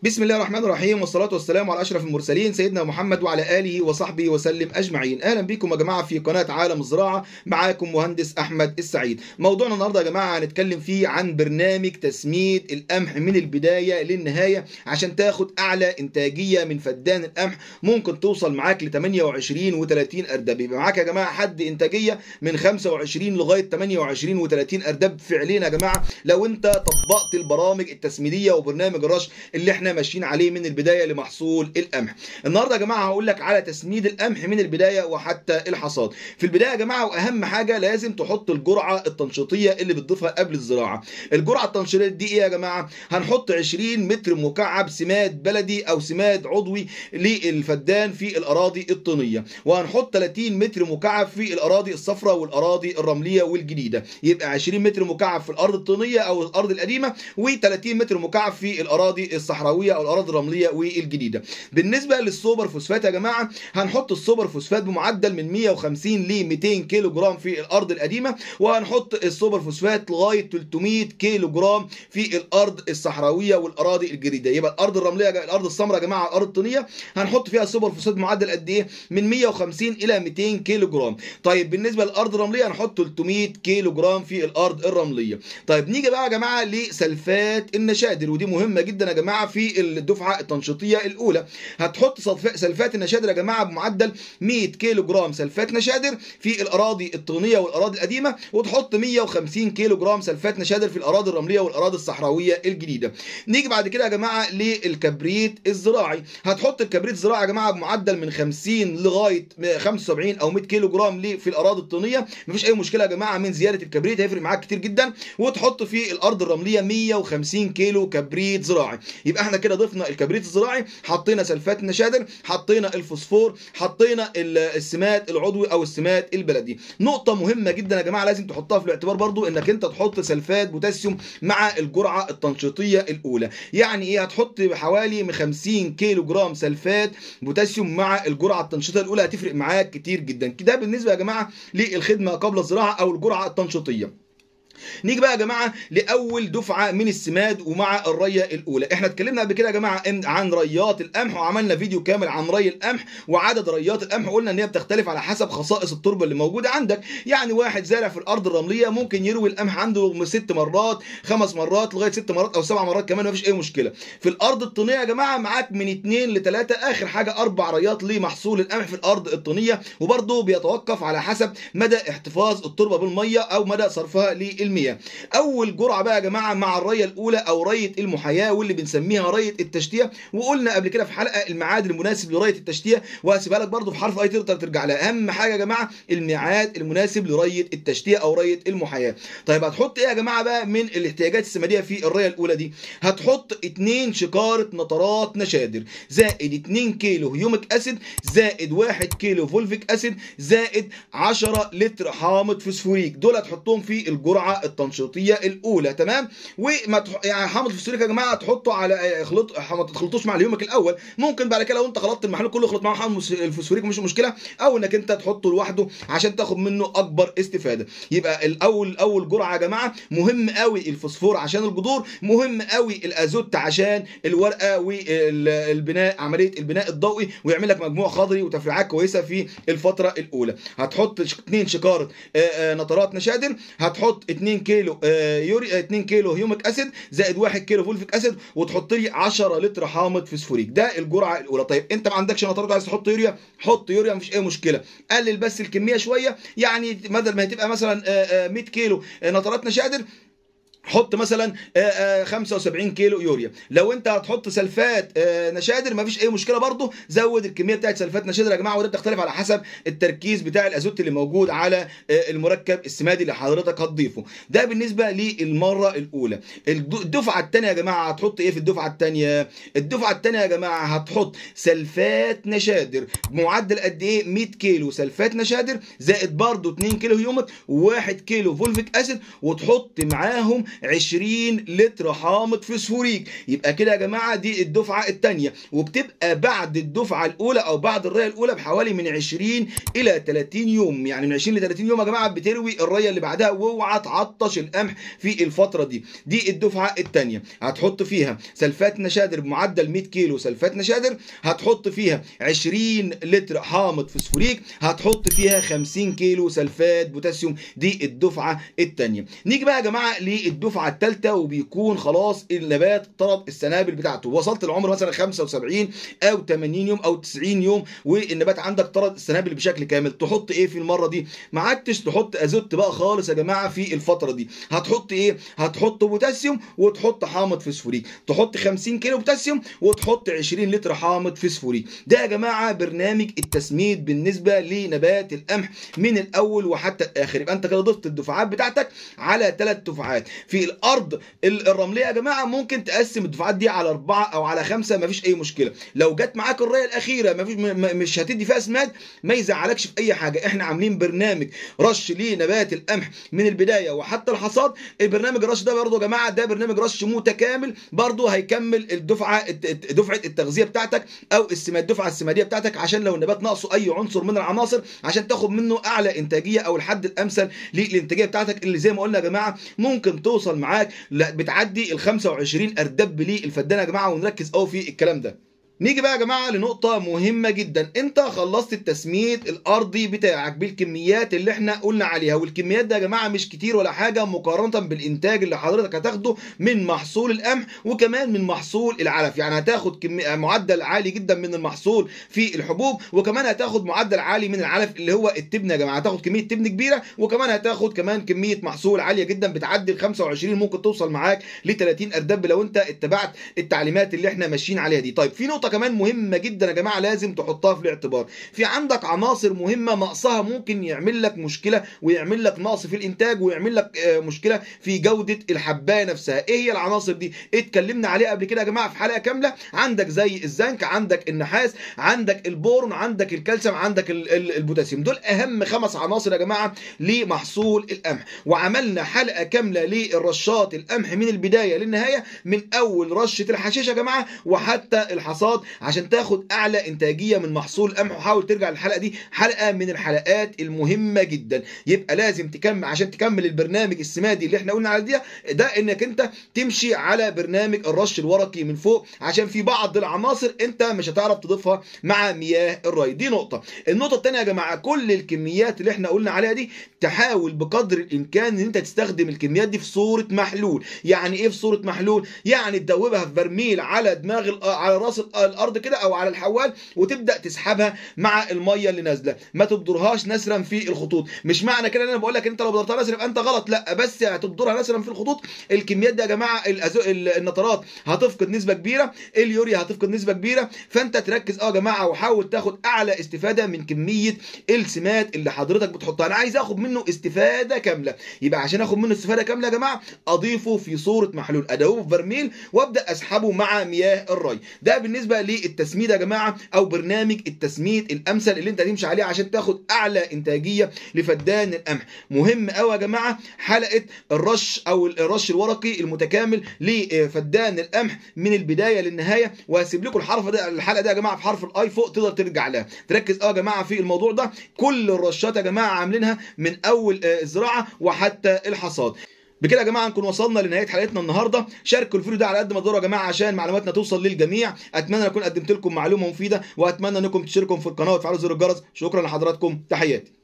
بسم الله الرحمن الرحيم والصلاة والسلام على أشرف المرسلين سيدنا محمد وعلى آله وصحبه وسلم أجمعين أهلا بكم يا جماعة في قناة عالم الزراعة معاكم مهندس أحمد السعيد موضوعنا النهاردة يا جماعة هنتكلم فيه عن برنامج تسميد القمح من البداية للنهاية عشان تاخد أعلى إنتاجية من فدان القمح ممكن توصل معاك ل 28 و30 أردب يبقى معاك يا جماعة حد إنتاجية من 25 لغاية 28 و30 أردب فعليا يا جماعة لو أنت طبقت البرامج التسميدية وبرنامج الرش اللي احنا ماشيين عليه من البدايه لمحصول القمح. النهارده يا جماعه هقول لك على تسميد القمح من البدايه وحتى الحصاد. في البدايه يا جماعه واهم حاجه لازم تحط الجرعه التنشيطيه اللي بتضيفها قبل الزراعه. الجرعه التنشيطيه دي ايه يا جماعه؟ هنحط 20 متر مكعب سماد بلدي او سماد عضوي للفدان في الاراضي الطينيه، وهنحط 30 متر مكعب في الاراضي الصفراء والاراضي الرمليه والجديده، يبقى 20 متر مكعب في الارض الطينيه او الارض القديمه و30 متر مكعب في الاراضي الصحراويه او الاراضي الرمليه والجديده بالنسبه للسوبر فوسفات يا جماعه هنحط السوبر فوسفات بمعدل من 150 ل 200 كيلو جرام في الارض القديمه وهنحط السوبر فوسفات لغايه 300 كيلو جرام في الارض الصحراويه والاراضي الجديده يبقى الارض الرمليه الارض السمراء يا جماعه الارض الطينيه هنحط فيها السوبر فوسفات بمعدل قد ايه من 150 الى 200 كيلو جرام طيب بالنسبه للارض الرمليه هنحط 300 كيلو جرام في الارض الرمليه طيب نيجي بقى يا جماعه لسلفات النشادر ودي مهمه جدا يا جماعه في الدفعه التنشيطيه الاولى هتحط سلفات النشادر يا جماعه بمعدل 100 كيلو جرام سلفات نشادر في الاراضي الطينيه والاراضي القديمه وتحط 150 كيلو جرام سلفات نشادر في الاراضي الرمليه والاراضي الصحراويه الجديده نيجي بعد كده يا جماعه للكبريت الزراعي هتحط الكبريت الزراعي يا جماعه بمعدل من 50 لغايه 75 او 100 كيلو جرام في الاراضي الطينيه مفيش اي مشكله يا جماعه من زياده الكبريت هيفرق معاك كتير جدا وتحط في الارض الرمليه 150 كيلو كبريت زراعي يبقى احنا كده ضفنا الكبريت الزراعي حطينا سلفات النشادر حطينا الفوسفور حطينا السماد العضوي او السماد البلدي نقطه مهمه جدا يا جماعه لازم تحطها في الاعتبار برضو انك انت تحط سلفات بوتاسيوم مع الجرعه التنشيطيه الاولى يعني ايه هتحط حوالي 50 كيلو جرام سلفات بوتاسيوم مع الجرعه التنشيطيه الاولى هتفرق معاك كتير جدا كده بالنسبه يا جماعه للخدمه قبل الزراعه او الجرعه التنشيطيه نيجي بقى يا جماعه لاول دفعه من السماد ومع الريه الاولى احنا اتكلمنا قبل كده يا جماعه عن ريات القمح وعملنا فيديو كامل عن ري القمح وعدد ريات القمح قلنا ان هي بتختلف على حسب خصائص التربه اللي موجوده عندك يعني واحد زارع في الارض الرمليه ممكن يروي القمح عنده ست مرات خمس مرات لغايه ست مرات او سبع مرات كمان مفيش اي مشكله في الارض الطينيه يا جماعه معاك من اثنين لثلاثه اخر حاجه اربع ريات لمحصول القمح في الارض الطينيه وبرضه بيتوقف على حسب مدى احتفاظ التربه بالميه او مدى صرفها للمياه اول جرعه بقى يا جماعه مع الريه الاولى او ريه المحاياه واللي بنسميها ريه التشتيه وقلنا قبل كده في حلقه الميعاد المناسب لريه التشتيه وهسيبها لك برده في حرف اي تقدر ترجع لها اهم حاجه يا جماعه الميعاد المناسب لريه التشتيه او ريه المحاياه طيب هتحط ايه يا جماعه بقى من الاحتياجات السماديه في الريه الاولى دي هتحط 2 شكاره نطرات نشادر زائد 2 كيلو هيوميك اسيد زائد 1 كيلو فولفيك اسيد زائد 10 لتر حامض فوسفوريك دول هتحطهم في الجرعه التنشيطيه الاولى تمام وما تح... يعني حامض الفوسفوريك يا جماعه تحطه على خلط ما تخلطوش مع اليومك الاول ممكن بعد كده لو انت خلطت المحلول كله خلط معاه حامض الفوسفوريك مش مشكله او انك انت تحطه لوحده عشان تاخد منه اكبر استفاده يبقى الاول اول جرعه يا جماعه مهم قوي الفوسفور عشان الجذور مهم قوي الازوت عشان الورقه والبناء عمليه البناء الضوئي ويعمل لك مجموع خضري وتفريعات كويسه في الفتره الاولى هتحط 2 شكاره نطرات نشادر هتحط 2 كيلو يوري 2 كيلو هيوميك اسيد زائد 1 كيلو فولفيك اسيد وتحط لي 10 لتر حامض فوسفوريك ده الجرعه الاولى طيب انت ما عندكش نطرات عايز تحط يوريا حط يوريا مفيش اي مشكله قلل بس الكميه شويه يعني بدل ما هتبقى مثلا 100 كيلو نطرات نشادر حط مثلا 75 كيلو يوريا لو انت هتحط سلفات نشادر مفيش اي مشكله برضه زود الكميه بتاعت سلفات نشادر يا جماعه وده بتختلف على حسب التركيز بتاع الازوت اللي موجود على المركب السمادي اللي حضرتك هتضيفه ده بالنسبه للمره الاولى الدفعه الثانيه يا جماعه هتحط ايه في الدفعه الثانيه الدفعه الثانيه يا جماعه هتحط سلفات نشادر بمعدل قد ايه 100 كيلو سلفات نشادر زائد برضه 2 كيلو هيومك و1 كيلو فولفيك اسيد وتحط معاهم 20 لتر حامض فسفوريك يبقى كده يا جماعه دي الدفعه الثانيه وبتبقى بعد الدفعه الاولى او بعد الريه الاولى بحوالي من 20 الى 30 يوم يعني من 20 ل 30 يوم يا جماعه بتروي الريه اللي بعدها واوعى تعطش القمح في الفتره دي دي الدفعه الثانيه هتحط فيها سلفات نشادر بمعدل 100 كيلو سلفات نشادر هتحط فيها 20 لتر حامض فسفوريك هتحط فيها 50 كيلو سلفات بوتاسيوم دي الدفعه الثانيه نيجي بقى يا جماعه للدفعه الثالثه وبيكون خلاص النبات طرد السنابل بتاعته وصلت العمر مثلا 75 او 80 يوم او 90 يوم والنبات عندك طرد السنابل بشكل كامل تحط ايه في المره دي ما عدتش تحط ازوت بقى خالص يا جماعه في الفتره دي هتحط ايه هتحط بوتاسيوم وتحط حامض فسفوريك تحط 50 كيلو بوتاسيوم وتحط 20 لتر حامض فسفوريك ده يا جماعه برنامج التسميد بالنسبه لنبات القمح من الاول وحتى الاخر يبقى انت كده ضفت الدفعات بتاعتك على ثلاث دفعات في الارض الرمليه يا جماعه ممكن تقسم الدفعات دي على اربعه او على خمسه مفيش اي مشكله لو جت معاك الريه الاخيره مفيش مش هتدي فيها سماد ما يزعلكش في اي حاجه احنا عاملين برنامج رش لنبات القمح من البدايه وحتى الحصاد البرنامج الرش ده برضه يا جماعه ده برنامج رش متكامل برضه هيكمل الدفعه دفعه التغذيه بتاعتك او السماد الدفعه السماديه بتاعتك عشان لو النبات ناقصه اي عنصر من العناصر عشان تاخد منه اعلى انتاجيه او الحد الامثل للانتاجيه بتاعتك اللي زي ما قلنا يا جماعه ممكن توصل معاك بتعدي ال 25 اردب للفدان يا جماعه ونركز قوي في الكلام ده نيجي بقى يا جماعه لنقطه مهمه جدا انت خلصت التسميد الارضي بتاعك بالكميات اللي احنا قلنا عليها والكميات ده يا جماعه مش كتير ولا حاجه مقارنه بالانتاج اللي حضرتك هتاخده من محصول القمح وكمان من محصول العلف يعني هتاخد كمية معدل عالي جدا من المحصول في الحبوب وكمان هتاخد معدل عالي من العلف اللي هو التبن يا جماعه هتاخد كميه تبن كبيره وكمان هتاخد كمان كميه محصول عاليه جدا بتعدي ال 25 ممكن توصل معاك ل 30 اردب لو انت اتبعت التعليمات اللي احنا ماشيين عليها دي طيب في نقطه كمان مهمه جدا يا جماعه لازم تحطها في الاعتبار في عندك عناصر مهمه نقصها ممكن يعمل لك مشكله ويعمل لك نقص في الانتاج ويعمل لك مشكله في جوده الحبايه نفسها ايه هي العناصر دي اتكلمنا عليها قبل كده يا جماعه في حلقه كامله عندك زي الزنك عندك النحاس عندك البورون عندك الكالسيوم عندك البوتاسيوم دول اهم خمس عناصر يا جماعه لمحصول القمح وعملنا حلقه كامله للرشات القمح من البدايه للنهايه من اول رشه الحشيش يا جماعه وحتى الحصاد عشان تاخد اعلى انتاجيه من محصول القمح وحاول ترجع للحلقه دي حلقه من الحلقات المهمه جدا يبقى لازم تكمل عشان تكمل البرنامج السمادي اللي احنا قلنا على ده ده انك انت تمشي على برنامج الرش الورقي من فوق عشان في بعض العناصر انت مش هتعرف تضيفها مع مياه الري دي نقطه النقطه الثانيه يا جماعه كل الكميات اللي احنا قلنا عليها دي تحاول بقدر الامكان ان انت تستخدم الكميات دي في صوره محلول يعني ايه في صوره محلول يعني تدوبها في برميل على دماغ على راس الارض كده او على الحوال وتبدا تسحبها مع الميه اللي نازله ما تبدرهاش نسرا في الخطوط مش معنى كده ان انا بقول لك انت لو بدرتها نسرا يبقى انت غلط لا بس هتبدرها نسرا في الخطوط الكميات دي يا جماعه الأزو... النترات هتفقد نسبه كبيره اليوريا هتفقد نسبه كبيره فانت تركز اه يا جماعه وحاول تاخد اعلى استفاده من كميه السمات اللي حضرتك بتحطها انا عايز اخد منه استفاده كامله يبقى عشان اخد منه استفاده كامله يا جماعه اضيفه في صوره محلول ادوبه في برميل وابدا اسحبه مع مياه الري ده بالنسبه للتسميد يا جماعه او برنامج التسميد الامثل اللي انت تمشي عليه عشان تاخد اعلى انتاجيه لفدان القمح مهم قوي يا جماعه حلقه الرش او الرش الورقي المتكامل لفدان القمح من البدايه للنهايه وهسيب لكم الحرف ده الحلقه دي يا جماعه في حرف الاي فوق تقدر ترجع لها تركز اه يا جماعه في الموضوع ده كل الرشات يا جماعه عاملينها من اول الزراعه وحتى الحصاد بكده يا جماعه نكون وصلنا لنهايه حلقتنا النهارده شاركوا الفيديو ده على قد ما تقدروا يا جماعه عشان معلوماتنا توصل للجميع اتمنى اكون قدمت لكم معلومه مفيده واتمنى انكم تشتركوا في القناه وتفعلوا زر الجرس شكرا لحضراتكم تحياتي